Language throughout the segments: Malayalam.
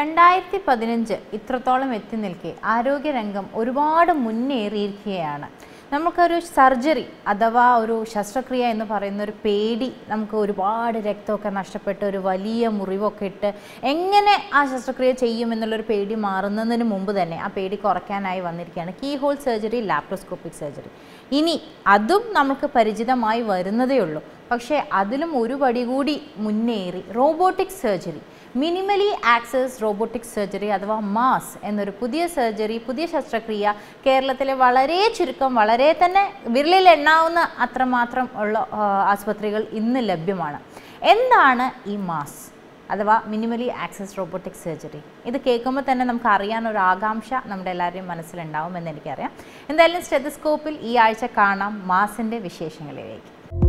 രണ്ടായിരത്തി പതിനഞ്ച് ഇത്രത്തോളം എത്തി നിൽക്കെ ആരോഗ്യരംഗം ഒരുപാട് മുന്നേറിയിരിക്കുകയാണ് നമുക്കൊരു സർജറി അഥവാ ഒരു ശസ്ത്രക്രിയ എന്ന് പറയുന്ന ഒരു പേടി നമുക്ക് ഒരുപാട് രക്തമൊക്കെ നഷ്ടപ്പെട്ട് ഒരു വലിയ മുറിവൊക്കെ ഇട്ട് എങ്ങനെ ആ ശസ്ത്രക്രിയ ചെയ്യുമെന്നുള്ളൊരു പേടി മാറുന്നതിന് മുമ്പ് തന്നെ ആ പേടി കുറയ്ക്കാനായി വന്നിരിക്കുകയാണ് key hole surgery laparoscopic surgery ഇനി അതും നമുക്ക് പരിചിതമായി വരുന്നതേ ഉള്ളൂ പക്ഷേ അതിലും ഒരു പടി കൂടി മുന്നേറി robotic surgery minimally access robotic surgery അഥവാ മാസ് എന്നൊരു പുതിയ സർജറി പുതിയ ശസ്ത്രക്രിയ കേരളത്തിലെ വളരെ ചുരുക്കം വളരെ തന്നെ വിരലിൽ എണ്ണാവുന്ന അത്രമാത്രം ഉള്ള ആ, ആസ്പത്രികൾ ഇന്ന് ലഭ്യമാണ് എന്താണ് ഈ മാസ് അഥവാ മിനിമലി ആക്സസ് റോബോട്ടിക് സർജറി ഇത് കേൾക്കുമ്പോൾ തന്നെ നമുക്ക് അറിയാൻ ഒരു ആകാംക്ഷ നമ്മുടെ എല്ലാവരുടെയും മനസ്സിലുണ്ടാവും എന്ന് എനിക്കറിയാം എന്തായാലും സ്റ്റെതസ്കോപ്പിൽ ഈ ആഴ്ച കാണാം മാസിൻ്റെ വിശേഷങ്ങളിലേക്ക്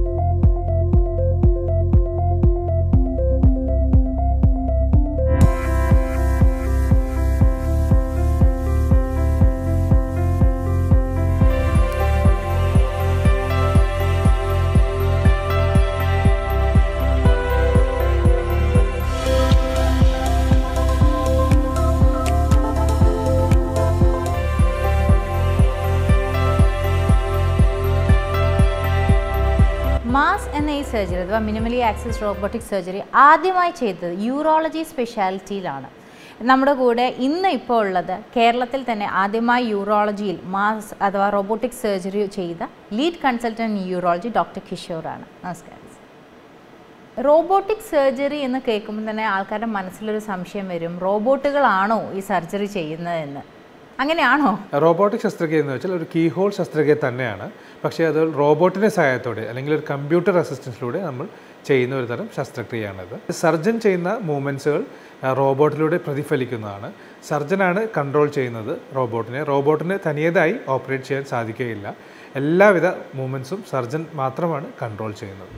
മാസ് എന്ന ഈ സർജറി അഥവാ മിനിമലി ആക്സസ് റോബോട്ടിക് സർജറി ആദ്യമായി ചെയ്തത് യൂറോളജി സ്പെഷ്യാലിറ്റിയിലാണ് നമ്മുടെ കൂടെ ഇന്ന് ഇപ്പോൾ ഉള്ളത് കേരളത്തിൽ തന്നെ ആദ്യമായി യൂറോളജിയിൽ മാസ് അഥവാ റോബോട്ടിക് സർജറി ചെയ്ത ലീഡ് കൺസൾട്ടൻറ്റ് യൂറോളജി ഡോക്ടർ കിഷോറാണ് നമസ്കാരം റോബോട്ടിക് സർജറി എന്ന് കേൾക്കുമ്പോൾ തന്നെ ആൾക്കാരുടെ മനസ്സിലൊരു സംശയം വരും റോബോട്ടുകളാണോ ഈ സർജറി ചെയ്യുന്നതെന്ന് അങ്ങനെയാണോ റോബോട്ടിക് ശസ്ത്രക്രിയ എന്ന് വെച്ചാൽ ഒരു കീ ഹോൾ ശസ്ത്രക്രിയ തന്നെയാണ് പക്ഷേ അത് റോബോട്ടിൻ്റെ സഹായത്തോടെ അല്ലെങ്കിൽ ഒരു കമ്പ്യൂട്ടർ അസിസ്റ്റൻസിലൂടെ നമ്മൾ ചെയ്യുന്ന ഒരു തരം ശസ്ത്രക്രിയയാണിത് സർജൻ ചെയ്യുന്ന മൂവ്മെൻറ്റ്സുകൾ റോബോട്ടിലൂടെ പ്രതിഫലിക്കുന്നതാണ് സർജനാണ് കൺട്രോൾ ചെയ്യുന്നത് റോബോട്ടിനെ റോബോട്ടിന് തനിയതായി ഓപ്പറേറ്റ് ചെയ്യാൻ സാധിക്കുകയില്ല എല്ലാവിധ മൂവ്മെൻറ്റ്സും സർജൻ മാത്രമാണ് കൺട്രോൾ ചെയ്യുന്നത്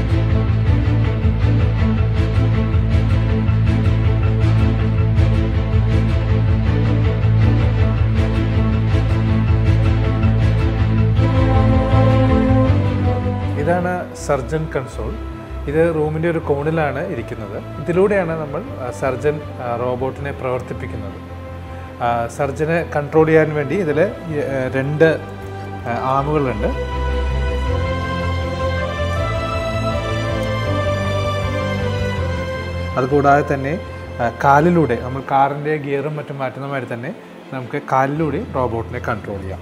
ഇതാണ് സർജൻ കൺസോൾ ഇത് റൂമിൻ്റെ ഒരു കോണിലാണ് ഇരിക്കുന്നത് ഇതിലൂടെയാണ് നമ്മൾ ആ, സർജൻ ആ, റോബോട്ടിനെ പ്രവർത്തിപ്പിക്കുന്നത് ആ, സർജനെ കൺട്രോൾ ചെയ്യാൻ വേണ്ടി ഇതിൽ രണ്ട് ആ, ആമുകളുണ്ട് അതുകൂടാതെ തന്നെ ആ, കാലിലൂടെ നമ്മൾ കാറിൻ്റെ ഗിയറും മറ്റും മാറ്റുന്ന മാതിരി തന്നെ നമുക്ക് കാലിലൂടെ റോബോട്ടിനെ കൺട്രോൾ ചെയ്യാം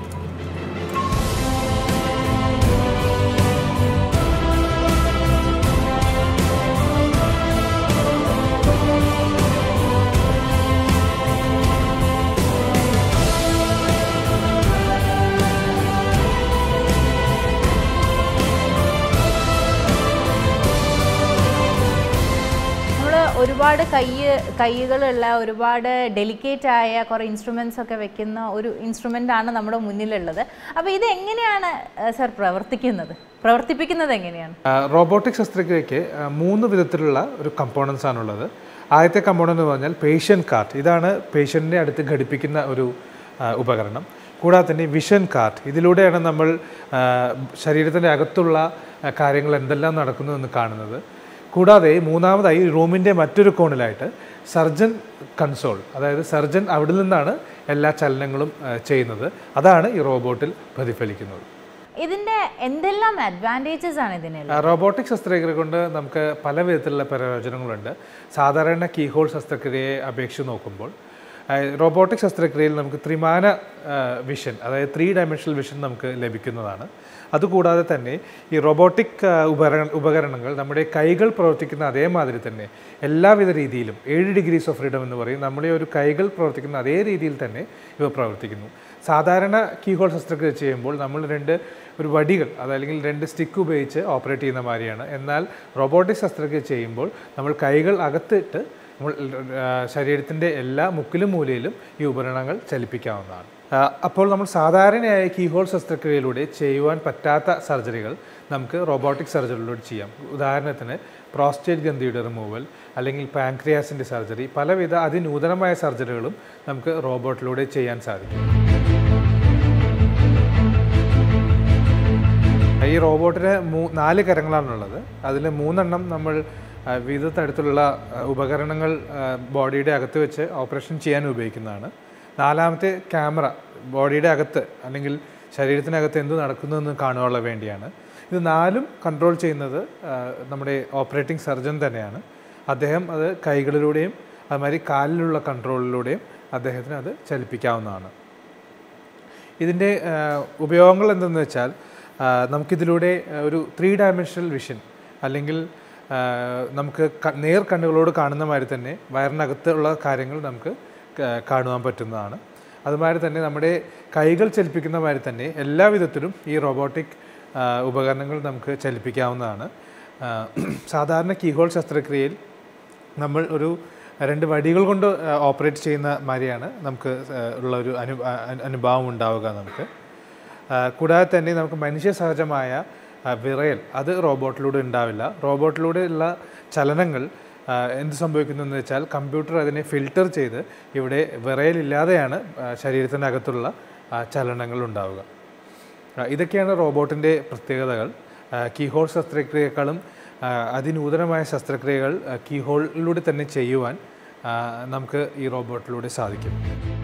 നമ്മൾ ഒരുപാട് കൈ കൈകളുള്ള ഒരുപാട് ഡെലിക്കേറ്റ് ആയ കുറേ ഇൻസ്ട്രുമെൻസ് ഒക്കെ വെക്കുന്ന ഒരു ഇൻസ്ട്രുമെൻ്റ് ആണ് നമ്മുടെ മുന്നിലുള്ളത് അപ്പോൾ ഇത് എങ്ങനെയാണ് സർ പ്രവർത്തിക്കുന്നത് പ്രവർത്തിപ്പിക്കുന്നത് എങ്ങനെയാണ് റോബോട്ടിക് ശസ്ത്രക്രിയയ്ക്ക് ആ, മൂന്ന് വിധത്തിലുള്ള ഒരു കമ്പോണൻസ് ആണുള്ളത് ആദ്യത്തെ കമ്പോണൻ്റ് എന്ന് പറഞ്ഞാൽ പേഷ്യൻ്റ് കാർട്ട് ഇതാണ് പേഷ്യൻറ്റിനെ അടുത്ത് ഘടിപ്പിക്കുന്ന ഒരു ആ, ഉപകരണം കൂടാതെ തന്നെ വിഷൻ കാർട്ട് ഇതിലൂടെയാണ് നമ്മൾ ആ, ശരീരത്തിൻ്റെ അകത്തുള്ള ആ, കാര്യങ്ങൾ എന്തെല്ലാം നടക്കുന്നു എന്ന് കാണുന്നത് കൂടാതെ മൂന്നാമതായി റൂമിൻ്റെ മറ്റൊരു കോണിലായിട്ട് സർജൻ കൺസോൾ അതായത് സർജൻ അവിടെ നിന്നാണ് എല്ലാ ചലനങ്ങളും ആ, ചെയ്യുന്നത് അതാണ് ഈ റോബോട്ടിൽ പ്രതിഫലിക്കുന്നത് ഇതിൻ്റെ എന്തെല്ലാം അഡ്വാൻറ്റേജസ് ആണ് ഇതിനുള്ള റോബോട്ടിക് ശസ്ത്രക്രിയ കൊണ്ട് നമുക്ക് പല വിധത്തിലുള്ള പ്രയോജനങ്ങളുണ്ട് സാധാരണ കീഹോൾ ശസ്ത്രക്രിയയെ അപേക്ഷിച്ച് നോക്കുമ്പോൾ റോബോട്ടിക് ശസ്ത്രക്രിയയിൽ നമുക്ക് ത്രിമാന വിഷൻ അതായത് ത്രീ ഡയമെൻഷണൽ വിഷൻ നമുക്ക് ലഭിക്കുന്നതാണ് അതുകൂടാതെ തന്നെ ഈ റോബോട്ടിക് ഉപകരണ ഉപകരണങ്ങൾ നമ്മുടെ കൈകൾ പ്രവർത്തിക്കുന്ന അതേമാതിരി തന്നെ എല്ലാവിധ രീതിയിലും ഏഴ് ഡിഗ്രീസ് ഓഫ് ഫ്രീഡം എന്ന് പറയും നമ്മുടെ ഒരു കൈകൾ പ്രവർത്തിക്കുന്ന അതേ രീതിയിൽ തന്നെ ഇവ പ്രവർത്തിക്കുന്നു സാധാരണ കീഹോൾ ശസ്ത്രക്രിയ ചെയ്യുമ്പോൾ നമ്മൾ രണ്ട് ഒരു വടികൾ അതല്ലെങ്കിൽ രണ്ട് സ്റ്റിക്ക് ഉപയോഗിച്ച് ഓപ്പറേറ്റ് ചെയ്യുന്ന മാതിരിയാണ് എന്നാൽ റോബോട്ടിക് ശസ്ത്രക്രിയ ചെയ്യുമ്പോൾ നമ്മൾ കൈകൾ അകത്തിട്ട് നമ്മൾ ശരീരത്തിൻ്റെ എല്ലാ മുക്കിലും മൂലയിലും ഈ ഉപകരണങ്ങൾ ചലിപ്പിക്കാവുന്നതാണ് ആ, അപ്പോൾ നമ്മൾ സാധാരണയായ കീഹോൾ ശസ്ത്രക്രിയയിലൂടെ ചെയ്യുവാൻ പറ്റാത്ത സർജറികൾ നമുക്ക് റോബോട്ടിക് സർജറിയിലൂടെ ചെയ്യാം ഉദാഹരണത്തിന് പ്രോസ്റ്റേറ്റ് ഗ്രന്ഥിയുടെ റിമൂവൽ അല്ലെങ്കിൽ പാൻക്രിയാസിൻ്റെ സർജറി പലവിധ അതിനൂതനമായ സർജറികളും നമുക്ക് റോബോട്ടിലൂടെ ചെയ്യാൻ സാധിക്കും ഈ റോബോട്ടിന് മൂ നാല് കരങ്ങളാണുള്ളത് അതിൽ മൂന്നെണ്ണം നമ്മൾ ആ, വിവിധ തരത്തിലുള്ള ആ, ഉപകരണങ്ങൾ ആ, ബോഡിയുടെ അകത്ത് വെച്ച് ഓപ്പറേഷൻ ചെയ്യാൻ ഉപയോഗിക്കുന്നതാണ് നാലാമത്തെ ക്യാമറ ബോഡിയുടെ അകത്ത് അല്ലെങ്കിൽ ശരീരത്തിനകത്ത് എന്ത് നടക്കുന്നു എന്ന് കാണുവാനുള്ള വേണ്ടിയാണ് ഇത് നാലും കൺട്രോൾ ചെയ്യുന്നത് ആ, നമ്മുടെ ഓപ്പറേറ്റിംഗ് സർജൻ തന്നെയാണ് അദ്ദേഹം അത് കൈകളിലൂടെയും അതുമാതിരി കാലിലുള്ള കൺട്രോളിലൂടെയും അദ്ദേഹത്തിന് അത് ചലിപ്പിക്കാവുന്നതാണ് ഇതിൻ്റെ ആ, ഉപയോഗങ്ങൾ എന്തെന്ന് വെച്ചാൽ ആ, നമുക്കിതിലൂടെ ആ, ഒരു ത്രീ ഡയമെൻഷണൽ വിഷൻ അല്ലെങ്കിൽ ആ, നമുക്ക് ക- നേർ കണ്ണുകളോട് കാണുന്ന മാതിരി തന്നെ വയറിനകത്തുള്ള കാര്യങ്ങൾ നമുക്ക് ക- കാണുവാൻ പറ്റുന്നതാണ് അതുമാതിരി തന്നെ നമ്മുടെ കൈകൾ ചലിപ്പിക്കുന്ന മാതിരി തന്നെ എല്ലാ വിധത്തിലും ഈ റോബോട്ടിക് ഉപകരണങ്ങൾ നമുക്ക് ചലിപ്പിക്കാവുന്നതാണ് ആ, സാധാരണ കീഹോൾ ശസ്ത്രക്രിയയിൽ നമ്മൾ ഒരു രണ്ട് വടികൾ കൊണ്ട് ഓപ്പറേറ്റ് ചെയ്യുന്ന മാതിരിയാണ് നമുക്ക് ആ, ഉള്ള ഒരു അനു ആ, അനുഭവം ഉണ്ടാവുക നമുക്ക് ആ, കൂടാതെ തന്നെ നമുക്ക് മനുഷ്യ സഹജമായ ആ, വിറയൽ അത് റോബോട്ടിലൂടെ ഉണ്ടാവില്ല റോബോട്ടിലൂടെ ഉള്ള ചലനങ്ങൾ ആ, എന്ത് സംഭവിക്കുന്നു എന്ന് വെച്ചാൽ കമ്പ്യൂട്ടർ അതിനെ ഫിൽട്ടർ ചെയ്ത് ഇവിടെ വിറയലില്ലാതെയാണ് ആ, ശരീരത്തിനകത്തുള്ള ആ, ചലനങ്ങൾ ഉണ്ടാവുക ആ, ഇതൊക്കെയാണ് റോബോട്ടിൻ്റെ പ്രത്യേകതകൾ ആ, കീഹോൾ ശസ്ത്രക്രിയയേക്കാളും ആ, അതിനൂതനമായ ശസ്ത്രക്രിയകൾ ആ, കീഹോളിലൂടെ തന്നെ ചെയ്യുവാൻ ആ, നമുക്ക് ഈ റോബോട്ടിലൂടെ സാധിക്കും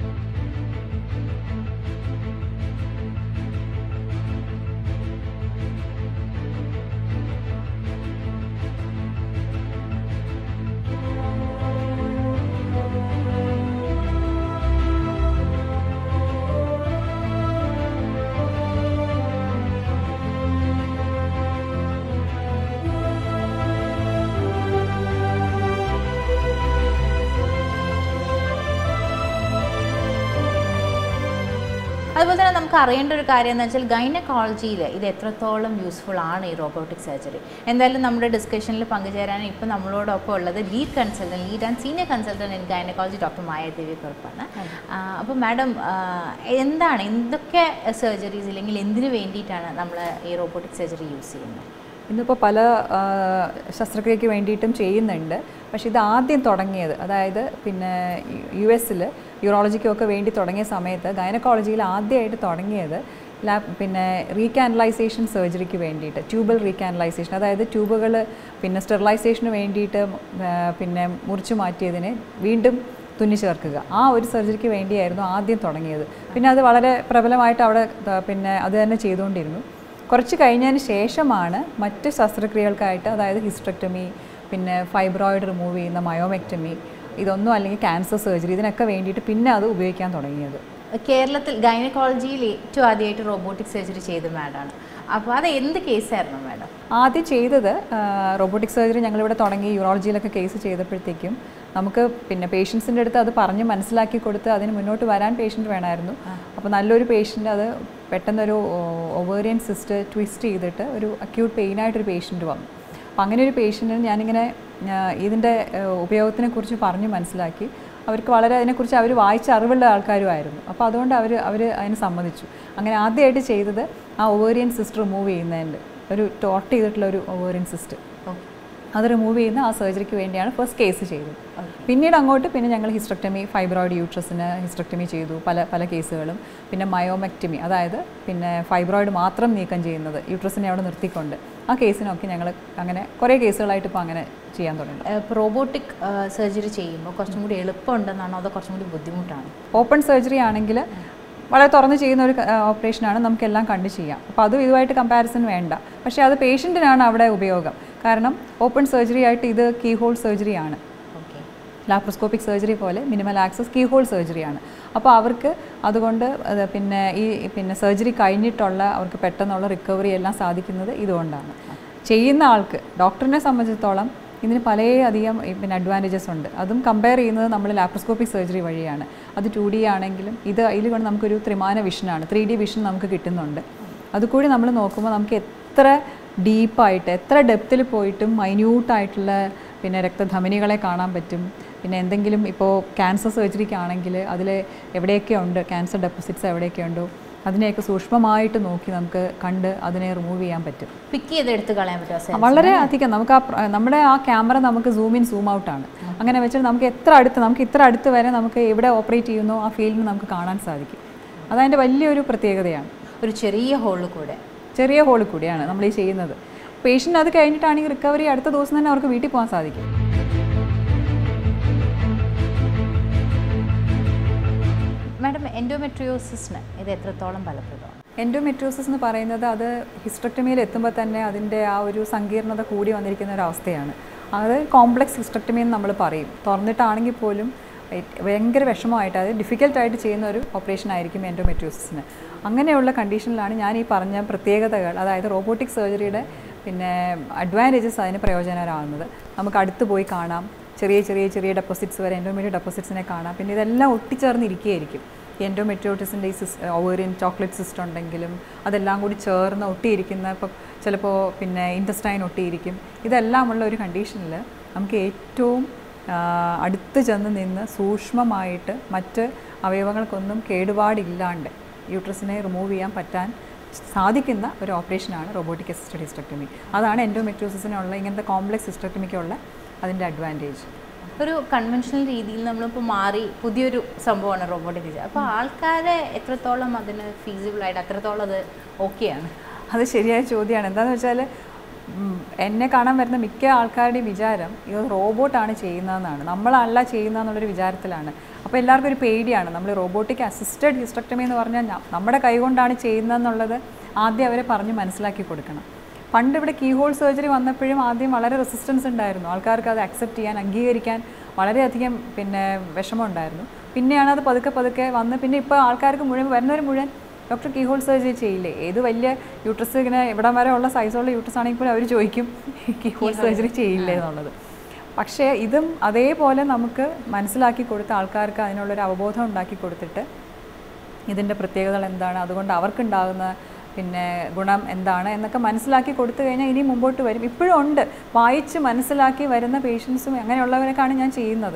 അതുപോലെ തന്നെ നമുക്ക് അറിയേണ്ട ഒരു കാര്യം എന്ന് വെച്ചാൽ ഗൈനക്കോളജിയിൽ ഇത് എത്രത്തോളം യൂസ്ഫുൾ ആണ് ഈ റോബോട്ടിക് സർജറി എന്തായാലും നമ്മുടെ ഡിസ്കഷനിൽ പങ്കുചേരാൻ ഇപ്പോൾ നമ്മളോടൊപ്പം ഉള്ളത് lead consultant lead and senior consultant in gynaecology doctor Maya Devi കുറുപ്പാണ് അപ്പോൾ മാഡം എന്താണ് എന്തൊക്കെ സർജറീസ് ഇല്ലെങ്കിൽ എന്തിനു വേണ്ടിയിട്ടാണ് നമ്മൾ ഈ റോബോട്ടിക് സർജറി യൂസ് ചെയ്യുന്നത് ഇന്നിപ്പോൾ പല ആ, ശസ്ത്രക്രിയയ്ക്ക് വേണ്ടിയിട്ടും ചെയ്യുന്നുണ്ട് പക്ഷേ ഇത് ആദ്യം തുടങ്ങിയത് അതായത് പിന്നെ യു എസിൽ യൂറോളജിക്കൊക്കെ വേണ്ടി തുടങ്ങിയ സമയത്ത് ഗൈനക്കോളജിയിൽ ആദ്യമായിട്ട് തുടങ്ങിയത് ലാബ് പിന്നെ റീകാനലൈസേഷൻ സർജറിക്ക് വേണ്ടിയിട്ട് ട്യൂബൽ റീകാനലൈസേഷൻ അതായത് ട്യൂബുകൾ പിന്നെ സ്റ്റെറിലൈസേഷന് വേണ്ടിയിട്ട് ആ, പിന്നെ മുറിച്ചു മാറ്റിയതിനെ വീണ്ടും തുന്നി ചേർക്കുക ആ ഒരു സർജറിക്ക് വേണ്ടിയായിരുന്നു ആദ്യം തുടങ്ങിയത് പിന്നെ അത് വളരെ പ്രബലമായിട്ട് അവിടെ ത- പിന്നെ അത് തന്നെ ചെയ്തുകൊണ്ടിരുന്നു കുറച്ച് കഴിഞ്ഞതിന് ശേഷമാണ് മറ്റ് ശസ്ത്രക്രിയകൾക്കായിട്ട് അതായത് ഹിസ്ട്രക്ടമി പിന്നെ ഫൈബ്രോയിഡ് റിമൂവ് ചെയ്യുന്ന മയോമെക്ടമി ഇതൊന്നും അല്ലെങ്കിൽ ക്യാൻസർ സർജറി ഇതിനൊക്കെ വേണ്ടിയിട്ട് പിന്നെ അത് ഉപയോഗിക്കാൻ തുടങ്ങിയത് കേരളത്തിൽ ഗൈനക്കോളജിയിൽ ഏറ്റവും ആദ്യമായിട്ട് റോബോട്ടിക് സർജറി ചെയ്ത മാഡമാണ് അപ്പോൾ അത് എന്ത് കേസായിരുന്നു മാഡം ആദ്യം ചെയ്തത് റോബോട്ടിക് സർജറി ഞങ്ങളിവിടെ തുടങ്ങി യൂറോളജിയിലൊക്കെ കേസ് ചെയ്തപ്പോഴത്തേക്കും നമുക്ക് പിന്നെ പേഷ്യൻസിൻ്റെ അടുത്ത് അത് പറഞ്ഞ് മനസ്സിലാക്കി കൊടുത്ത് അതിന് മുന്നോട്ട് വരാൻ പേഷ്യൻ്റ് വേണമായിരുന്നു അപ്പോൾ നല്ലൊരു പേഷ്യൻ്റ് അത് പെട്ടെന്നൊരു ഒവേറിയൻ സിസ്റ്റ് ട്വിസ്റ്റ് ചെയ്തിട്ട് ഒരു അക്യൂട്ട് പെയിനായിട്ടൊരു പേഷ്യൻ്റ് വന്നു അപ്പോൾ അങ്ങനെ ഒരു പേഷ്യൻറ്റിന് ഞാനിങ്ങനെ ആ, ഇതിൻ്റെ ഉപയോഗത്തിനെ കുറിച്ച് പറഞ്ഞ് മനസ്സിലാക്കി അവർക്ക് വളരെ അതിനെക്കുറിച്ച് അവർ വായിച്ച അറിവുള്ള ആൾക്കാരുമായിരുന്നു അപ്പോൾ അതുകൊണ്ട് അവർ അവർ അതിന് സമ്മതിച്ചു അങ്ങനെ ആദ്യമായിട്ട് ചെയ്തത് ആ ഒവേറിയൻ സിസ്റ്റ് റിമൂവ് ചെയ്യുന്നതിൻ്റെ ഒരു ടോട്ട് ചെയ്തിട്ടുള്ള ഒരു ഒവേറിയൻ സിസ്റ്റ് ഓക്കെ അത് റിമൂവ് ചെയ്യുന്ന ആ സർജറിക്ക് വേണ്ടിയാണ് ഫസ്റ്റ് കേസ് ചെയ്തത് പിന്നീട് അങ്ങോട്ട് പിന്നെ ഞങ്ങൾ ഹിസ്ട്രക്ടമി ഫൈബ്രോയിഡ് യൂട്രസിന് ഹിസ്ട്രക്ടമി ചെയ്തു പല പല കേസുകളും പിന്നെ മയോമെക്ടമി അതായത് പിന്നെ ഫൈബ്രോയിഡ് മാത്രം നീക്കം ചെയ്യുന്നത് യൂട്രസിനെ അവിടെ നിർത്തിക്കൊണ്ട് ആ കേസിനൊക്കെ ഞങ്ങൾ അങ്ങനെ കുറേ കേസുകളായിട്ട് ഇപ്പോൾ അങ്ങനെ ചെയ്യാൻ തുടങ്ങി റോബോട്ടിക് സർജറി ചെയ്യുമ്പോൾ കുറച്ചും കൂടി എളുപ്പമുണ്ടെന്നാണോ അതോ കുറച്ചും കൂടി ബുദ്ധിമുട്ടാണ് ഓപ്പൺ സർജറി ആണെങ്കിൽ വളരെ തുറന്ന് ചെയ്യുന്ന ഒരു ഓപ്പറേഷനാണ് നമുക്കെല്ലാം കണ്ട് ചെയ്യാം അപ്പോൾ അതും ഇതുമായിട്ട് കമ്പാരിസൺ വേണ്ട പക്ഷേ അത് പേഷ്യൻറ്റിനാണ് അവിടെ ഉപയോഗം കാരണം ഓപ്പൺ സർജറി ആയിട്ട് ഇത് കീ ഹോൾ സർജറിയാണ് ഓക്കെ ലാപ്രോസ്കോപ്പിക് സർജറി പോലെ മിനിമൽ ആക്സസ് കീ ഹോൾ സർജറിയാണ് അപ്പോൾ അവർക്ക് അതുകൊണ്ട് അത് പിന്നെ ഈ പിന്നെ സർജറി കഴിഞ്ഞിട്ടുള്ള അവർക്ക് പെട്ടെന്നുള്ള റിക്കവറി എല്ലാം സാധിക്കുന്നത് ഇതുകൊണ്ടാണ് ചെയ്യുന്ന ആൾക്ക് ഡോക്ടറിനെ സംബന്ധിച്ചിടത്തോളം ഇതിന് പലയധികം ഈ പിന്നെ അഡ്വാൻറ്റേജസ് ഉണ്ട് അതും കമ്പയർ ചെയ്യുന്നത് നമ്മൾ ലാപ്രോസ്കോപ്പിക് സർജറി വഴിയാണ് അത് ടു ഡി ആണെങ്കിലും ഇത് അതിൽ കൊണ്ട് നമുക്കൊരു ത്രിമാന വിഷനാണ് ത്രീ ഡി വിഷൻ നമുക്ക് കിട്ടുന്നുണ്ട് അതുകൂടി നമ്മൾ നോക്കുമ്പോൾ നമുക്ക് എത്ര ഡീപ്പായിട്ട് എത്ര ഡെപ്തിൽ പോയിട്ടും മൈന്യൂട്ടായിട്ടുള്ള പിന്നെ രക്തധമനികളെ കാണാൻ പറ്റും പിന്നെ എന്തെങ്കിലും ഇപ്പോൾ ക്യാൻസർ സർജറിക്കാണെങ്കിൽ അതിൽ എവിടെയൊക്കെ ഉണ്ട് ക്യാൻസർ ഡെപ്പോസിറ്റ്സ് എവിടെയൊക്കെ ഉണ്ടോ അതിനെയൊക്കെ സൂക്ഷ്മമായിട്ട് നോക്കി നമുക്ക് കണ്ട് അതിനെ റിമൂവ് ചെയ്യാൻ പറ്റും പിക്ക് ചെയ്ത് എടുത്ത് കളയാൻ പറ്റുമോ വളരെ അധികം നമുക്ക് ആ പ്ര- നമ്മുടെ ആ ക്യാമറ നമുക്ക് സൂം ഇൻ സൂം ഔട്ട് ആണ് അങ്ങനെ വെച്ചാൽ നമുക്ക് എത്ര അടുത്ത് നമുക്ക് ഇത്ര അടുത്ത് വരെ നമുക്ക് എവിടെ ഓപ്പറേറ്റ് ചെയ്യുന്നോ ആ ഫീൽഡിന് നമുക്ക് കാണാൻ സാധിക്കും അതതിൻ്റെ വലിയൊരു പ്രത്യേകതയാണ് ഒരു ചെറിയ ഹോളിൽ കൂടെ ചെറിയ ഹോളിൽ കൂടിയാണ് നമ്മൾ ഈ ചെയ്യുന്നത് പേഷ്യൻ്റ് അത് കഴിഞ്ഞിട്ടാണെങ്കിൽ റിക്കവറി അടുത്ത ദിവസം തന്നെ അവർക്ക് വീട്ടിൽ പോകാൻ സാധിക്കും മാഡം എൻഡോമെട്രിയോസിസിന് ഇത് എത്രത്തോളം ഫലപ്രദമാണ് എൻഡോമെട്രിയോസിസ് എന്ന് പറയുന്നത് അത് ഹിസ്റ്റക്ടമിയിൽ എത്തുമ്പോൾ തന്നെ അതിൻ്റെ ആ ഒരു സങ്കീർണത കൂടി വന്നിരിക്കുന്ന ഒരു അവസ്ഥയാണ് അത് കോംപ്ലക്സ് ഹിസ്റ്റക്ടമി എന്ന് നമ്മൾ പറയും തുറന്നിട്ടാണെങ്കിൽ പോലും it- ഭയങ്കര വിഷമമായിട്ട് അത് ഡിഫിക്കൽട്ടായിട്ട് ചെയ്യുന്ന ഒരു ഓപ്പറേഷൻ ആയിരിക്കും എൻഡോമെട്രിയോസിന് അങ്ങനെയുള്ള കണ്ടീഷനിലാണ് ഞാൻ ഈ പറഞ്ഞ പ്രത്യേകതകൾ അതായത് റോബോട്ടിക് സർജറിയുടെ പിന്നെ അഡ്വാൻറ്റേജസ് അതിന് പ്രയോജനകരമാകുന്നത് നമുക്ക് അടുത്ത് പോയി കാണാം ചെറിയ ചെറിയ ചെറിയ ഡെപ്പോസിറ്റ്സ് വരെ എൻഡോമെട്രിയോ ഡെപ്പോസിറ്റ്സിനെ കാണാം പിന്നെ ഇതെല്ലാം ഒട്ടിച്ചേർന്നിരിക്കുകയായിരിക്കും എൻഡോമെട്രിയോട്ടിസിൻ്റെ ഈ സിസ് ഓവറിൻ ചോക്ലേറ്റ് സിസ്റ്റ് ഉണ്ടെങ്കിലും അതെല്ലാം കൂടി ചേർന്ന് ഒട്ടിയിരിക്കുന്ന ഇപ്പോൾ ചിലപ്പോൾ പിന്നെ ഇൻറ്റസ്റ്റൈൻ ഒട്ടിയിരിക്കും ഇതെല്ലാമുള്ള ഒരു കണ്ടീഷനിൽ നമുക്ക് ഏറ്റവും ആ, അടുത്ത് ചെന്ന് നിന്ന് സൂക്ഷ്മമായിട്ട് മറ്റ് അവയവങ്ങൾക്കൊന്നും കേടുപാടില്ലാണ്ട് യൂട്രസിനെ റിമൂവ് ചെയ്യാൻ പറ്റാൻ സാധിക്കുന്ന ഒരു ഓപ്പറേഷനാണ് റോബോട്ടിക് അസിസ്റ്റഡ് ഹിസ്റ്റക്ടമി അതാണ് എൻഡോമെട്രിയോസിസിനുള്ള ഇങ്ങനത്തെ കോംപ്ലക്സ് ഹിസ്റ്റക്ടമിക്കുള്ള അതിൻ്റെ അഡ്വാൻറ്റേജ് ഒരു കൺവെൻഷണൽ രീതിയിൽ നമ്മളിപ്പോൾ മാറി പുതിയൊരു സംഭവമാണ് റോബോട്ടിക് സർജറി അപ്പോൾ ആൾക്കാരെ എത്രത്തോളം അതിന് ഫീസിബിൾ ആയിട്ട് അത്രത്തോളം അത് ഓക്കെയാണ് അത് ശരിയായ ചോദ്യമാണ് എന്താണെന്ന് വെച്ചാൽ ഉം, എന്നെ കാണാൻ വരുന്ന മിക്ക ആൾക്കാരുടെയും വിചാരം ഇത് റോബോട്ടാണ് ചെയ്യുന്നതെന്നാണ് നമ്മളല്ല ചെയ്യുന്നതെന്നുള്ളൊരു വിചാരത്തിലാണ് അപ്പോൾ എല്ലാവർക്കും ഒരു പേടിയാണ് നമ്മൾ റോബോട്ടിക് അസിസ്റ്റഡ് ഹിസ്റ്റക്ടമി എന്ന് പറഞ്ഞാൽ ഞ- നമ്മുടെ കൈകൊണ്ടാണ് ചെയ്യുന്നതെന്നുള്ളത് ആദ്യം അവരെ പറഞ്ഞ് മനസ്സിലാക്കി കൊടുക്കണം പണ്ട് ഇവിടെ കീ ഹോൾ സർജറി വന്നപ്പോഴും ആദ്യം വളരെ റെസിസ്റ്റൻസ് ഉണ്ടായിരുന്നു ആൾക്കാർക്ക് അത് അക്സെപ്റ്റ് ചെയ്യാൻ അംഗീകരിക്കാൻ വളരെയധികം പിന്നെ വിഷമമുണ്ടായിരുന്നു പിന്നെയാണ് അത് പതുക്കെ പതുക്കെ വന്ന് പിന്നെ ഇപ്പോൾ ആൾക്കാർക്ക് മുഴുവൻ വരുന്നവർ മുഴുവൻ ഡോക്ടർ കീ ഹോൾ സർജറി ചെയ്യില്ലേ ഏത് വലിയ യൂട്രസ് ഇങ്ങനെ ഇവിടം വരെ ഉള്ള സൈസുള്ള യൂട്രസ് ആണെങ്കിൽ പോലും അവർ ചോദിക്കും കീ ഹോൾ സർജറി ചെയ്യില്ലേ എന്നുള്ളത് പക്ഷേ ഇതും അതേപോലെ നമുക്ക് മനസ്സിലാക്കി കൊടുത്ത ആൾക്കാർക്ക് അതിനുള്ളൊരു അവബോധം ഉണ്ടാക്കി കൊടുത്തിട്ട് ഇതിൻ്റെ പ്രത്യേകതകൾ എന്താണ് അതുകൊണ്ട് അവർക്കുണ്ടാകുന്ന പിന്നെ ഗുണം എന്താണ് എന്നൊക്കെ മനസ്സിലാക്കി കൊടുത്തു കഴിഞ്ഞാൽ ഇനി മുമ്പോട്ട് വരും ഇപ്പോഴും ഉണ്ട് വായിച്ച് മനസ്സിലാക്കി വരുന്ന പേഷ്യൻസും അങ്ങനെയുള്ളവരൊക്കെയാണ് ഞാൻ ചെയ്യുന്നത്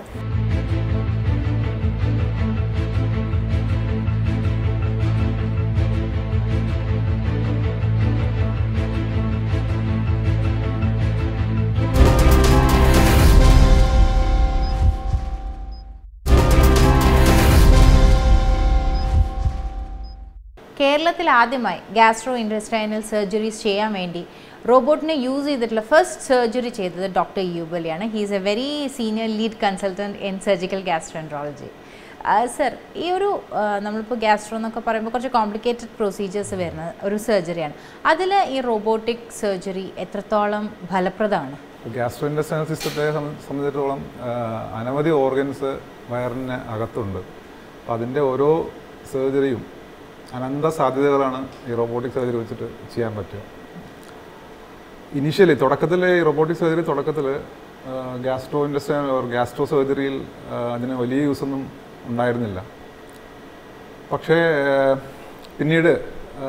കേരളത്തിൽ ആദ്യമായി ഗ്യാസ്ട്രോ ഇൻഡസ്ട്രൈനൽ സർജറീസ് ചെയ്യാൻ വേണ്ടി റോബോട്ടിനെ യൂസ് ചെയ്തിട്ടുള്ള ഫസ്റ്റ് സർജറി ചെയ്തത് ഡോക്ടർ യൂബലിയാണ് he's a very senior lead consultant in surgical gastroenterology sir ഈ ഒരു ആ, നമ്മളിപ്പോൾ ഗ്യാസ്ട്രോ എന്നൊക്കെ പറയുമ്പോൾ കുറച്ച് കോംപ്ലിക്കേറ്റഡ് പ്രൊസീജിയേഴ്സ് വരുന്ന ഒരു സർജറിയാണ് അതിൽ ഈ റോബോട്ടിക് സർജറി എത്രത്തോളം ഫലപ്രദമാണ് ഗ്യാസ്ട്രോ ഇൻഡസ്ട്രിയൽ സിസ്റ്റത്തെ സംബ- സംബന്ധിച്ചിടത്തോളം ആ, അനവധി ഓർഗൻസ് വയറിന് അകത്തുണ്ട് അപ്പം അതിൻ്റെ ഓരോ സർജറിയും അനന്ത സാധ്യതകളാണ് ഈ റോബോട്ടിക് സർജറി വെച്ചിട്ട് ചെയ്യാൻ പറ്റുക ഇനീഷ്യലി തുടക്കത്തിൽ ഈ റോബോട്ടിക് സർജറി തുടക്കത്തിൽ ഗ്യാസ്ട്രോ ഇൻഡസ്ട്രിയൽ ഗ്യാസ്ട്രോ സർജറിയിൽ അതിന് വലിയ യൂസൊന്നും ഉണ്ടായിരുന്നില്ല പക്ഷേ ആ, പിന്നീട് ആ,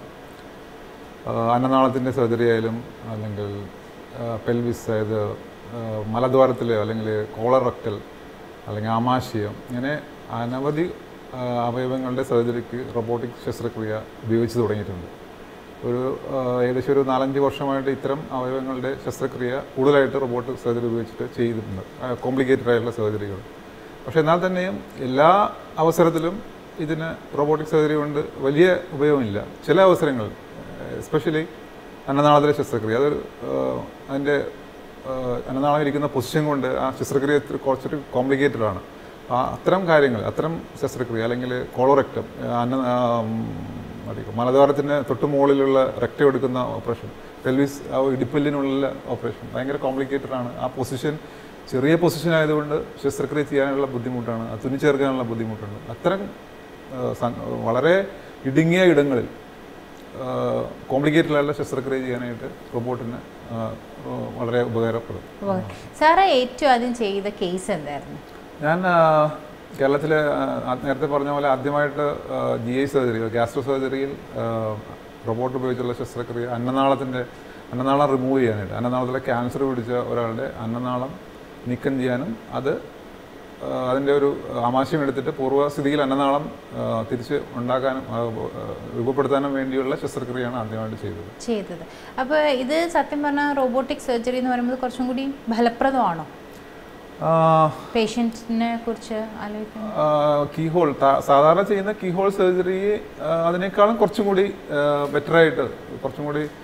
അന്നനാളത്തിൻ്റെ സർജറി ആയാലും അല്ലെങ്കിൽ പെൽവിസ് അതായത് മലദ്വാരത്തിൽ അല്ലെങ്കിൽ കോളർ റക്റ്റൽ അല്ലെങ്കിൽ ആമാശയം ഇങ്ങനെ അനവധി ആ, അവയവങ്ങളുടെ സർജറിക്ക് റോബോട്ടിക് ശസ്ത്രക്രിയ ഉപയോഗിച്ച് തുടങ്ങിയിട്ടുണ്ട് ഒരു ആ, ഏകദേശം ഒരു നാലഞ്ച് വർഷമായിട്ട് ഇത്തരം അവയവങ്ങളുടെ ശസ്ത്രക്രിയ കൂടുതലായിട്ട് റോബോട്ടിക് സർജറി ഉപയോഗിച്ചിട്ട് ചെയ്തിട്ടുണ്ട് കോംപ്ലിക്കേറ്റഡ് ആയിട്ടുള്ള സർജറികൾ പക്ഷേ എന്നാൽ തന്നെയും എല്ലാ അവസരത്തിലും ഇതിന് റോബോട്ടിക് സർജറി കൊണ്ട് വലിയ ഉപയോഗമില്ല ചില അവസരങ്ങൾ എസ്പെഷ്യലി അന്നനാളത്തിലെ ശസ്ത്രക്രിയ അത് ഏഹ്, അതിൻ്റെ ഏഹ്, അന്നനാളം ഇരിക്കുന്ന പൊസിഷൻ കൊണ്ട് ആ ശസ്ത്രക്രിയ ഇത്തിരി കുറച്ചൊരു കോംപ്ലിക്കേറ്റഡ് ആണ് ആ അത്തരം കാര്യങ്ങൾ അത്തരം ശസ്ത്രക്രിയ അല്ലെങ്കിൽ കോളോറക്റ്റം അന്ന ആ, ഉം, മതി- മലദ്വാരത്തിന് തൊട്ട് മുകളിലുള്ള രക്തം എടുക്കുന്ന ഓപ്പറേഷൻ പെൽവിസ് ആ ഇടിപ്പല്ലിനുള്ള ഓപ്പറേഷൻ ഭയങ്കര കോംപ്ലിക്കേറ്റഡ് ആണ് ആ പൊസിഷൻ ചെറിയ പൊസിഷൻ ആയതുകൊണ്ട് ശസ്ത്രക്രിയ ചെയ്യാനുള്ള ബുദ്ധിമുട്ടാണ് അത് തുന്നിച്ചേർക്കാനുള്ള ബുദ്ധിമുട്ടുണ്ട് അത്തരം ആ, സം- വളരെ ഇടുങ്ങിയ ഇടങ്ങളിൽ കോംപ്ലിക്കേറ്റഡ് ആയിട്ടുള്ള ശസ്ത്രക്രിയ ചെയ്യാനായിട്ട് റോബോട്ടിന് ആ, ആ, വളരെ ഉപകാരപ്പെടും സാറ് ഏറ്റവും ആദ്യം ചെയ്ത കേസ് എന്തായിരുന്നു ഞാൻ കേരളത്തിൽ നേരത്തെ പറഞ്ഞ പോലെ ആദ്യമായിട്ട് ജി ഐ സർജറി ഗ്യാസ്ട്രോ സർജറിയിൽ റോബോട്ട് ഉപയോഗിച്ചുള്ള ശസ്ത്രക്രിയ അന്നനാളത്തിൻ്റെ അന്നനാളം റിമൂവ് ചെയ്യാനായിട്ട് അന്നനാളത്തിലെ ക്യാൻസർ പിടിച്ച ഒരാളുടെ അന്നനാളം നീക്കം ചെയ്യാനും അത് ആ, അതിൻ്റെ ഒരു ആമാശയം എടുത്തിട്ട് പൂർവ്വസ്ഥിതിയിൽ അന്നനാളം ആ, തിരിച്ച് ഉണ്ടാക്കാനും ആ, ആ, രൂപപ്പെടുത്താനും വേണ്ടിയുള്ള ശസ്ത്രക്രിയയാണ് ആദ്യമായിട്ട് ചെയ്തത് ചെയ്തത് അപ്പോൾ ഇത് സത്യം പറഞ്ഞാൽ റോബോട്ടിക് സർജറി എന്ന് പറയുമ്പോൾ കുറച്ചും കൂടി ഫലപ്രദമാണോ ആ, പേഷ്യൻറ്റിനെ കുറിച്ച് ആലോചിക്കുന്നത് കീഹോൾ സാധാരണ ചെയ്യുന്ന കീഹോൾ സർജറി അതിനേക്കാളും കുറച്ചും കൂടി ബെറ്ററായിട്ട് കുറച്ചും കൂടി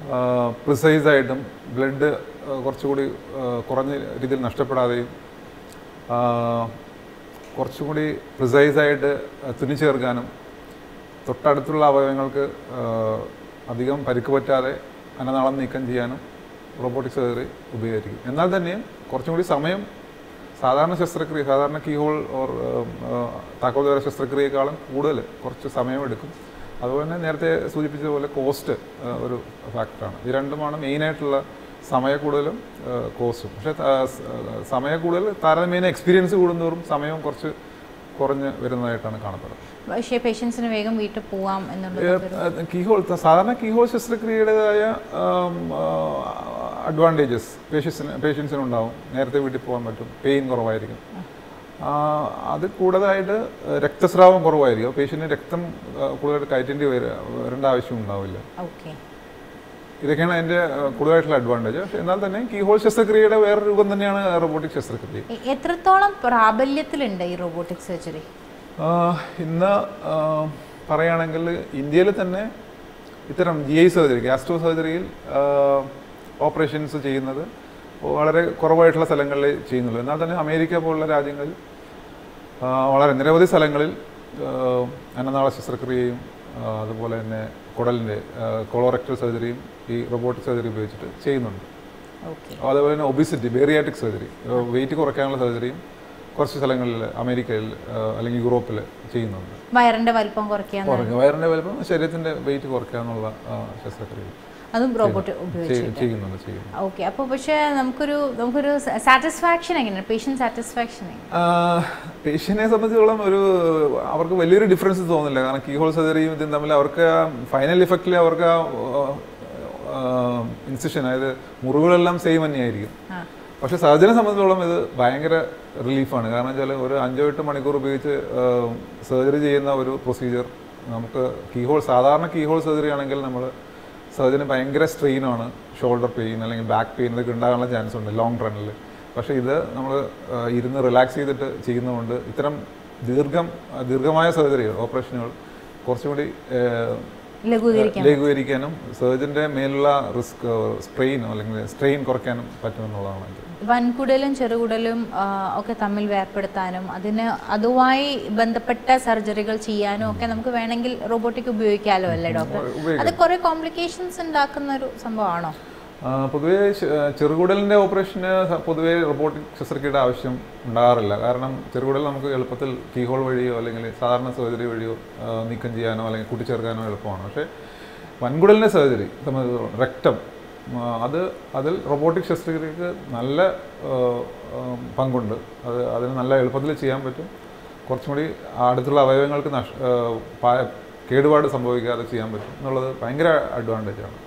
പ്രിസൈസ് ആയിട്ടും ബ്ലഡ് കുറച്ചുകൂടി ആ, കുറഞ്ഞ രീതിയിൽ നഷ്ടപ്പെടാതെയും ആ, കുറച്ചുകൂടി പ്രിസൈസ് ആയിട്ട് തുന്നി ചേർക്കാനും തൊട്ടടുത്തുള്ള അവയവങ്ങൾക്ക് ആ, അധികം പരിക്ക് പറ്റാതെ അന്നനാളം നീക്കം ചെയ്യാനും റോബോട്ടിക് സർജറി ഉപകരിക്കും എന്നാൽ തന്നെയും കുറച്ചും കൂടി സമയം സാധാരണ ശസ്ത്രക്രിയ സാധാരണ കീഹോൾ ഓർ താക്കോൽദ്വാര ശസ്ത്രക്രിയയെക്കാളും കൂടുതൽ കുറച്ച് സമയമെടുക്കും അതുപോലെ തന്നെ നേരത്തെ സൂചിപ്പിച്ചതുപോലെ കോസ്റ്റ് ഒരു ഫാക്ടറാണ് ഇത് രണ്ടുമാണ് മെയിനായിട്ടുള്ള സമയ കൂടുതലും കോസ്റ്റും പക്ഷേ ത- സ- സമയ കൂടുതൽ താരതമ്യേന എക്സ്പീരിയൻസ് കൂടുന്നതോറും സമയം കുറച്ച് കുറഞ്ഞ് വരുന്നതായിട്ടാണ് കാണപ്പെടുന്നത് പക്ഷേ പേഷ്യൻസിന് വേഗം വീട്ടിൽ പോവാം എന്നുള്ളത് കീഹോൾ സാധാരണ കീഹോൾ ശസ്ത്രക്രിയയുടേതായ അഡ്വാൻറ്റേജസ് പേഷ്യൻസിന് പേഷ്യൻസിന് ഉണ്ടാവും നേരത്തെ വീട്ടിൽ പോകാൻ പറ്റും പെയിൻ കുറവായിരിക്കും ആ, അത് കൂടുതലായിട്ട് രക്തസ്രാവം കുറവായിരിക്കും പേഷ്യൻറ്റിന് രക്തം ആ, കൂടുതലായിട്ട് കയറ്റേണ്ടി വര- വരേണ്ട ആവശ്യം ഉണ്ടാവില്ല ഓക്കെ ഇതൊക്കെയാണ് അതിൻ്റെ കൂടുതലായിട്ടുള്ള അഡ്വാൻറ്റേജ് പക്ഷേ എന്നാൽ തന്നെ കീഹോൾ ശസ്ത്രക്രിയയുടെ വേറെ രൂപം തന്നെയാണ് റോബോട്ടിക് ശസ്ത്രക്രിയ എ- എത്രത്തോളം പ്രാബല്യത്തിലുണ്ട് ഈ റോബോട്ടിക് സർജറി ആഹ് ഇന്ന് ആഹ് പറയുകയാണെങ്കിൽ ഇന്ത്യയിൽ തന്നെ ഇത്തരം ജി ഐ സർജറി ഗ്യാസ്ട്രോ സർജറിയിൽ ഓപ്പറേഷൻസ് ചെയ്യുന്നത് വളരെ കുറവായിട്ടുള്ള സ്ഥലങ്ങളിൽ ചെയ്യുന്നുള്ളൂ എന്നാൽ തന്നെ അമേരിക്ക പോലുള്ള രാജ്യങ്ങളിൽ ആഹ് വളരെ നിരവധി സ്ഥലങ്ങളിൽ ആഹ് അന്നനാള ശസ്ത്രക്രിയയും ആഹ് അതുപോലെ തന്നെ കുടലിൻ്റെ കൊളോറക്ടൽ സർജറിയും ഈ റോബോട്ടിക് സർജറി ഉപയോഗിച്ചിട്ട് ചെയ്യുന്നുണ്ട് ഓക്കെ അതുപോലെ തന്നെ ഒബിസിറ്റി ബേറിയാറ്റിക് സർജറി വെയിറ്റ് കുറയ്ക്കാനുള്ള സർജറിയും കുറച്ച് സ്ഥലങ്ങളിൽ അമേരിക്കയിൽ ആ, അല്ലെങ്കിൽ യൂറോപ്പിൽ ചെയ്യുന്നുണ്ട് വയറിന്റെ വലിപ്പം കുറയ്ക്കാൻ കുറയ്ക്കുക വയറിൻ്റെ വലുപ്പം ശരീരത്തിൻ്റെ വെയിറ്റ് കുറയ്ക്കാനുള്ള ആ, ശസ്ത്രക്രിയ അതും റോബോട്ട് ഉപയോഗിച്ച് ചെയ്യ- ചെയ്യുന്നുണ്ട് ചെയ്യുന്നു ഓക്കെ അപ്പോൾ പക്ഷേ നമുക്കൊരു നമുക്കൊരു സാറ്റിസ്ഫാക്ഷൻ എങ്ങനെയാണ് പേഷ്യൻ സാറ്റിസ്ഫാക്ഷൻ എങ്ങനെ പേഷ്യനെ സംബന്ധിച്ചോളം ഒരു അവർക്ക് വലിയൊരു ഡിഫറൻസ് തോന്നില്ല കാരണം കീ ഹോൾ സർജറിയും ഇതും തമ്മിൽ അവർക്ക് ഫൈനൽ ഇഫക്റ്റിൽ അവർക്ക് ഇൻസിഷൻ അതായത് മുറിവുകളെല്ലാം സെയിം തന്നെയായിരിക്കും ആ പക്ഷെ സർജനെ സംബന്ധിച്ചോളം ഇത് ഭയങ്കര റിലീഫാണ് കാരണം വെച്ചാൽ ഒരു അഞ്ചോ എട്ട് മണിക്കൂർ ഉപയോഗിച്ച് സർജറി ചെയ്യുന്ന ഒരു പ്രൊസീജിയർ നമുക്ക് കീഹോൾ സാധാരണ കീഹോൾ സർജറി ആണെങ്കിൽ നമ്മൾ സർജന് ഭയങ്കര സ്ട്രെയിനാണ് ഷോൾഡർ പെയിൻ അല്ലെങ്കിൽ ബാക്ക് പെയിൻ ഇതൊക്കെ ഉണ്ടാകാനുള്ള ചാൻസ് ഉണ്ട് ലോങ് റണ്ണിൽ പക്ഷേ ഇത് നമ്മൾ ഇരുന്ന് റിലാക്സ് ചെയ്തിട്ട് ചെയ്യുന്നതുകൊണ്ട് ഇത്തരം ദീർഘം ദീർഘമായ സർജറികൾ ഓപ്പറേഷനുകൾ കുറച്ചും കൂടി ഏഹ്, ലഘൂകരിക്കാൻ ലഘൂകരിക്കാനും സർജന്റെ മേലുള്ള റിസ്ക് സ്ട്രെയിൻ അല്ലെങ്കിൽ സ്ട്രെയിൻ കുറയ്ക്കാനും പറ്റുമെന്നുള്ളതാണ് ഇത് വൻകുടലും ചെറുകുടലും ആ, ഒക്കെ തമ്മിൽ വേർപ്പെടുത്താനും അതിന് അതുമായി ബന്ധപ്പെട്ട സർജറികൾ ചെയ്യാനും ഒക്കെ നമുക്ക് വേണമെങ്കിൽ റോബോട്ടിക് ഉപയോഗിക്കാമല്ലോ അല്ലേ ഡോക്ടർ ഉപയോഗിക്കാം. അത് കുറെ കോംപ്ലിക്കേഷൻസ് ഉണ്ടാക്കുന്ന ഒരു സംഭവമാണോ ആ, പൊതുവേ ശ- ചെറുകുടലിന്റെ ഓപ്പറേഷന് സ- പൊതുവേ റോബോട്ടിക് ശസ്ത്രക്രിയയുടെ ആവശ്യം ഉണ്ടാകാറില്ല കാരണം ചെറുകുടൽ നമുക്ക് എളുപ്പത്തിൽ കീഹോൾ വഴിയോ അല്ലെങ്കിൽ സാധാരണ സർജറി വഴിയോ ആ, നീക്കം ചെയ്യാനോ അല്ലെങ്കിൽ കൂട്ടിച്ചേർക്കാനോ എളുപ്പമാണ് പക്ഷേ വൻകുടലിന്റെ സർജറി സംബന്ധിച്ചിടത്തോളം രക്തം ആ, അത് അതിൽ റോബോട്ടിക് ശസ്ത്രക്രിയക്ക് നല്ല ആ, ആ, പങ്കുണ്ട് അത് അതിന് നല്ല എളുപ്പത്തിൽ ചെയ്യാൻ പറ്റും കുറച്ചും കൂടി അടുത്തുള്ള അവയവങ്ങൾക്ക് നഷ് ആ, പാ- കേടുപാട് സംഭവിക്കാതെ ചെയ്യാൻ പറ്റും എന്നുള്ളത് ഭയങ്കര അഡ്വാൻറ്റേജ് ആണ്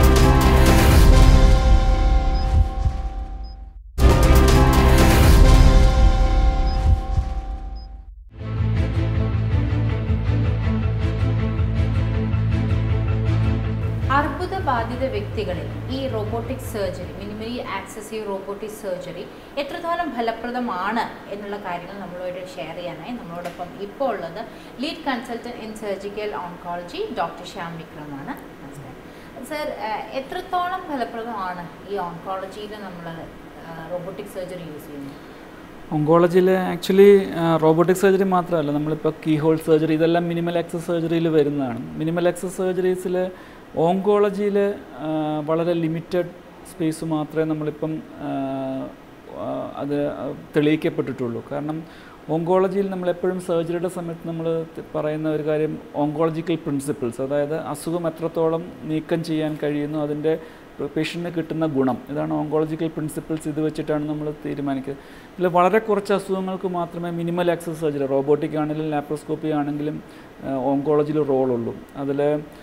അർബുദ ബാധിത വ്യക്തികളിൽ ഈ റോബോട്ടിക് സർജറി മിനിമലി ആക്സസീവ് റോബോട്ടിക് സർജറി എത്രത്തോളം ഫലപ്രദമാണ് എന്നുള്ള കാര്യങ്ങൾ നമ്മളോട് ഷെയർ ചെയ്യാനായി നമ്മളോടൊപ്പം ഇപ്പോൾ ഉള്ളത് lead consultant in surgical oncology doctor Shyam വിക്രമാണ് നമസ്കാരം സർ എത്രത്തോളം ഫലപ്രദമാണ് ഈ ഓൺകോളജിയിൽ നമ്മൾ റോബോട്ടിക് സർജറി യൂസ് ചെയ്യുന്നത് ഒങ്കോളജിയിൽ ആക്ച്വലി റോബോട്ടിക് സർജറി മാത്രമല്ല നമ്മളിപ്പോൾ കീ ഹോൾ സർജറി ഇതെല്ലാം മിനിമൽ ആക്സസ് സർജറിയിൽ വരുന്നതാണ് മിനിമൽ ആക്സസ് സർജറീസിൽ ഓങ്കോളജിയിൽ വളരെ ലിമിറ്റഡ് സ്പേസ് മാത്രമേ നമ്മളിപ്പം ആ, ആ, അത് തെളിയിക്കപ്പെട്ടിട്ടുള്ളൂ കാരണം ഓങ്കോളജിയിൽ നമ്മളെപ്പോഴും സർജറിയുടെ സമയത്ത് നമ്മൾ പറയുന്ന ഒരു കാര്യം ഓങ്കോളജിക്കൽ പ്രിൻസിപ്പിൾസ് അതായത് അസുഖം എത്രത്തോളം നീക്കം ചെയ്യാൻ കഴിയുന്നു അതിൻ്റെ പേഷ്യൻറ്റിന് കിട്ടുന്ന ഗുണം ഇതാണ് ഓങ്കോളജിക്കൽ പ്രിൻസിപ്പിൾസ് ഇത് വെച്ചിട്ടാണ് നമ്മൾ തീരുമാനിക്കുന്നത് ഇതിൽ വളരെ കുറച്ച് അസുഖങ്ങൾക്ക് മാത്രമേ മിനിമൽ ആക്സസ് സർജറി റോബോട്ടിക് ആണെങ്കിലും ലാപ്രോസ്കോപ്പി ആണെങ്കിലും ഓങ്കോളജിയിൽ റോളുള്ളൂ അതിൽ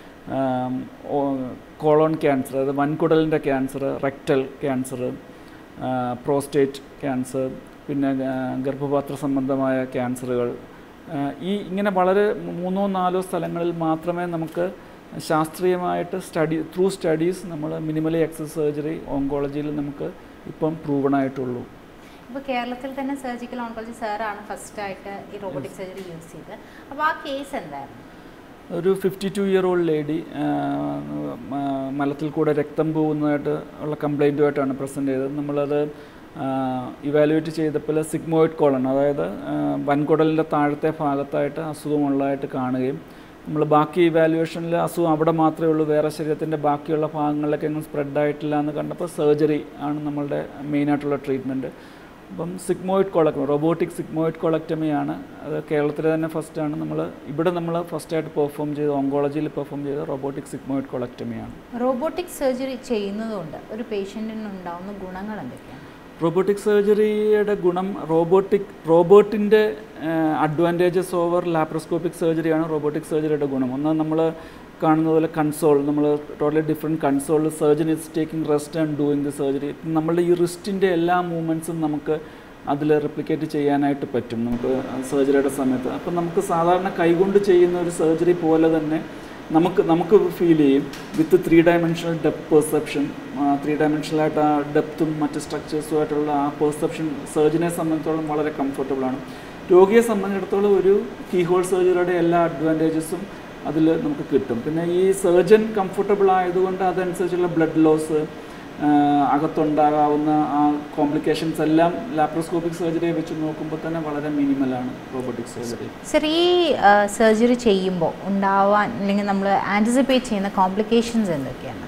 കോളോൺ ക്യാൻസർ അതായത് വൻകുടലിൻ്റെ cancer rectal cancer prostate cancer പിന്നെ ആ, ഗർഭപാത്ര സംബന്ധമായ ക്യാൻസറുകൾ ആ, ഈ ഇങ്ങനെ വളരെ മൂന്നോ നാലോ സ്ഥലങ്ങളിൽ മാത്രമേ നമുക്ക് ശാസ്ത്രീയമായിട്ട് സ്റ്റഡി ത്രൂ സ്റ്റഡീസ് നമ്മൾ മിനിമലി എക്സസ് സർജറി ഓങ്കോളജിയിൽ നമുക്ക് ഇപ്പം പ്രൂവൺ ആയിട്ടുള്ളൂ ഇപ്പോൾ കേരളത്തിൽ തന്നെ സർജിക്കൽ ഓൺകോളജി സാറാണ് ഫസ്റ്റ് ആയിട്ട് ഈ റോബോട്ടിക് സർജറി യൂസ് ചെയ്തത് അപ്പോൾ ആ കേസ് എന്തായിരുന്നു ഒരു fifty two year old lady മലത്തിൽ കൂടെ രക്തം പോകുന്നതായിട്ട് ഉള്ള കംപ്ലൈൻറ്റുമായിട്ടാണ് പ്രസൻറ്റ് ചെയ്തത് നമ്മളത് ഇവാലുവേറ്റ് ചെയ്തപ്പോൾ സിഗ്മോയിഡ് കോളൺ അതായത് ആ, വൻകുടലിൻ്റെ താഴത്തെ ഭാഗത്തായിട്ട് അസുഖമുള്ളതായിട്ട് കാണുകയും നമ്മൾ ബാക്കി ഇവാലുവേഷനിൽ അസുഖം അവിടെ മാത്രമേ ഉള്ളൂ വേറെ ശരീരത്തിൻ്റെ ബാക്കിയുള്ള ഭാഗങ്ങളിലൊക്കെ ഒന്നും സ്പ്രെഡ് ആയിട്ടില്ല എന്ന് കണ്ടപ്പോൾ സർജറി ആണ് നമ്മളുടെ മെയിനായിട്ടുള്ള ട്രീറ്റ്മെൻറ്റ് അപ്പം സിഗ്മോയിഡ് കൊളക്ടമി റോബോട്ടിക് സിഗ്മോയിഡ് കൊളക്ടമിയാണ് അത് കേരളത്തിൽ തന്നെ ഫസ്റ്റാണ് നമ്മൾ ഇവിടെ നമ്മൾ ഫസ്റ്റായിട്ട് പെർഫോം ചെയ്ത് ഓങ്കോളജിയിൽ പെർഫോം ചെയ്ത റോബോട്ടിക് സിഗ്മോയിഡ് കൊളക്ടമിയാണ് റോബോട്ടിക് സർജറി ചെയ്യുന്നതുകൊണ്ട് ഒരു പേഷ്യൻറ്റിന് ഉണ്ടാവുന്ന ഗുണങ്ങൾ എന്തൊക്കെയാണ് റോബോട്ടിക് സർജറിയുടെ ഗുണം റോബോട്ടിക് റോബോട്ടിൻ്റെ അഡ്വാൻറ്റേജസ് ഓവർ ലാപ്രോസ്കോപ്പിക് സർജറിയാണ് റോബോട്ടിക് സർജറിയുടെ ഗുണം ഒന്ന് നമ്മൾ കാണുന്ന പോലെ കൺസോൾ നമ്മൾ totally different console surgeon is taking rest and doing the surgery നമ്മളുടെ ഈ റിസ്റ്റിൻ്റെ എല്ലാ മൂവ്മെൻറ്റ്സും നമുക്ക് അതിൽ റിപ്ലിക്കേറ്റ് ചെയ്യാനായിട്ട് പറ്റും നമുക്ക് സർജറിയുടെ സമയത്ത് അപ്പം നമുക്ക് സാധാരണ കൈകൊണ്ട് ചെയ്യുന്ന ഒരു സർജറി പോലെ തന്നെ നമുക്ക് നമുക്ക് ഫീൽ ചെയ്യും with three dimensional depth perception three ഡയമെൻഷണലായിട്ട് ആ ഡെപ്തും മറ്റ് സ്ട്രക്ചേഴ്സുമായിട്ടുള്ള ആ പെർസെപ്ഷൻ സർജനെ സംബന്ധിച്ചിടത്തോളം വളരെ comfortable ആണ് രോഗിയെ സംബന്ധിച്ചിടത്തോളം ഒരു കീഹോൾ സർജറിയുടെ എല്ലാ അഡ്വാൻറ്റേജസും അതിൽ നമുക്ക് കിട്ടും പിന്നെ ഈ സർജൻ കംഫർട്ടബിൾ ആയതുകൊണ്ട് അതനുസരിച്ചുള്ള ബ്ലഡ് ലോസ് അകത്തുണ്ടാകാവുന്ന ആ കോംപ്ലിക്കേഷൻസ് എല്ലാം ലാപ്രോസ്കോപ്പിക് സർജറിയെ വെച്ച് നോക്കുമ്പോൾ തന്നെ വളരെ മിനിമലാണ് റോബോട്ടിക് സർജറി സർ ഈ സർജറി ചെയ്യുമ്പോൾ ഉണ്ടാവാൻ അല്ലെങ്കിൽ നമ്മൾ ആൻറ്റിസിപ്പേറ്റ് ചെയ്യുന്ന കോംപ്ലിക്കേഷൻസ് എന്തൊക്കെയാണ്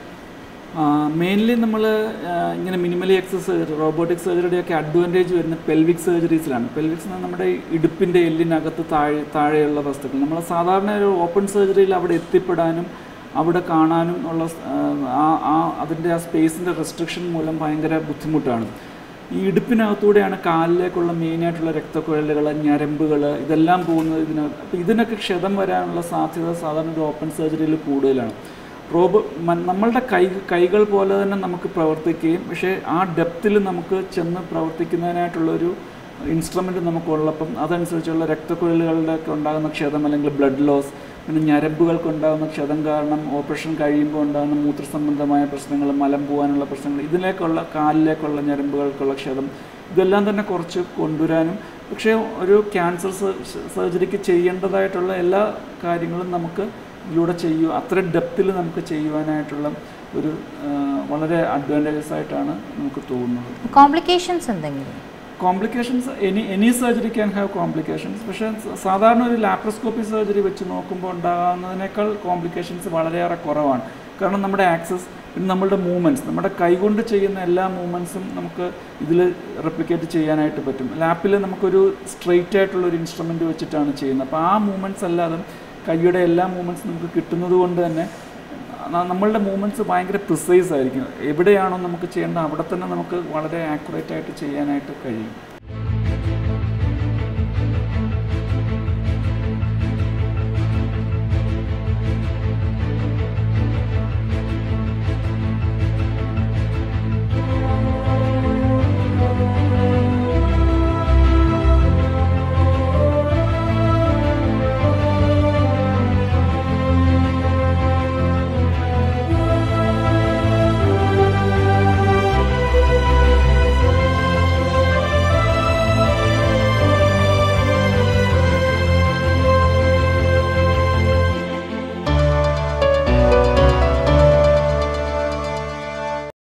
മെയിൻലി നമ്മൾ ഇങ്ങനെ മിനിമലി എക്സസൈസ് റോബോട്ടിക് സർജറിയുടെയൊക്കെ അഡ്വാൻറ്റേജ് വരുന്ന പെൽവിക് സർജറീസിലാണ് പെൽവിക്സ് എന്ന് നമ്മുടെ ഇടുപ്പിൻ്റെ എല്ലിനകത്ത് താഴെ താഴെയുള്ള വസ്തുക്കൾ നമ്മൾ സാധാരണ ഒരു ഓപ്പൺ സർജറിയിൽ അവിടെ എത്തിപ്പെടാനും അവിടെ കാണാനും ഉള്ള സ്- ആ ആ അതിൻ്റെ ആ സ്പേസിൻ്റെ റെസ്ട്രിക്ഷൻ മൂലം ഭയങ്കര ബുദ്ധിമുട്ടാണ് ഈ ഇടുപ്പിനകത്തൂടെയാണ് കാലിലേക്കുള്ള മെയിനായിട്ടുള്ള രക്തക്കുഴലുകൾ ഞരമ്പുകൾ ഇതെല്ലാം പോകുന്നത് ഇതിനകത്ത് അപ്പോൾ ഇതിനൊക്കെ ക്ഷതം വരാനുള്ള സാധ്യത സാധാരണ ഒരു ഓപ്പൺ സർജറിയിൽ കൂടുതലാണ് റോബോ മ- നമ്മളുടെ കൈ കൈകൾ പോലെ തന്നെ നമുക്ക് പ്രവർത്തിക്കുകയും പക്ഷേ ആ ഡെപ്തിൽ നമുക്ക് ചെന്ന് പ്രവർത്തിക്കുന്നതിനായിട്ടുള്ളൊരു ഇൻസ്ട്രുമെൻ്റ് നമുക്കുള്ളപ്പം അതനുസരിച്ചുള്ള രക്തക്കുഴലുകളുടെ ഒക്കെ ഉണ്ടാകുന്ന ക്ഷതം അല്ലെങ്കിൽ ബ്ലഡ് ലോസ് പിന്നെ ഞരമ്പുകൾക്ക് ഉണ്ടാകുന്ന ക്ഷതം കാരണം ഓപ്പറേഷൻ കഴിയുമ്പോൾ ഉണ്ടാകുന്ന മൂത്ര സംബന്ധമായ പ്രശ്നങ്ങൾ മലം പോകാനുള്ള പ്രശ്നങ്ങൾ ഇതിലേക്കുള്ള കാലിലേക്കുള്ള ഞരമ്പുകൾക്കുള്ള ക്ഷതം ഇതെല്ലാം തന്നെ കുറച്ച് കൊണ്ടുവരാനും പക്ഷേ ഒരു ക്യാൻസർ സർജറിക്ക് ചെയ്യേണ്ടതായിട്ടുള്ള എല്ലാ കാര്യങ്ങളും നമുക്ക് ഇതിലൂടെ ചെയ്യുക അത്ര ഡെപ്തിൽ നമുക്ക് ചെയ്യുവാനായിട്ടുള്ള ഒരു ആ, വളരെ അഡ്വാൻറ്റേജസ് ആയിട്ടാണ് നമുക്ക് തോന്നുന്നത് കോംപ്ലിക്കേഷൻസ് എന്തെങ്കിലും complications any any surgery can have complications പക്ഷേ സ- സാധാരണ ഒരു ലാപ്രോസ്കോപ്പി സർജറി വെച്ച് നോക്കുമ്പോൾ ഉണ്ടാകുന്നതിനേക്കാൾ കോംപ്ലിക്കേഷൻസ് വളരെയേറെ കുറവാണ് കാരണം നമ്മുടെ ആക്സസ് പിന്നെ നമ്മളുടെ മൂവ്മെൻറ്റ്സ് നമ്മുടെ കൈകൊണ്ട് ചെയ്യുന്ന എല്ലാ മൂവ്മെൻറ്റ്സും നമുക്ക് ഇതിൽ റെപ്ലിക്കേറ്റ് ചെയ്യാനായിട്ട് പറ്റും ലാപ്പിൽ നമുക്കൊരു സ്ട്രെയിറ്റ് ആയിട്ടുള്ള ഒരു ഇൻസ്ട്രുമെൻറ്റ് വെച്ചിട്ടാണ് ചെയ്യുന്നത് അപ്പോൾ ആ മൂവ്മെൻറ്റ്സ് അല്ലാതെ കൈയുടെ എല്ലാ മൂവ്മെൻറ്റ്സും നമുക്ക് കിട്ടുന്നത് കൊണ്ട് തന്നെ ന- നമ്മളുടെ മൂവ്മെൻറ്റ്സ് ഭയങ്കര പ്രിസൈസ് ആയിരിക്കും എവിടെയാണോ നമുക്ക് ചെയ്യേണ്ടത് അവിടെ തന്നെ നമുക്ക് വളരെ ആക്യുറേറ്റ് ആയിട്ട് ചെയ്യാനായിട്ട് കഴിയും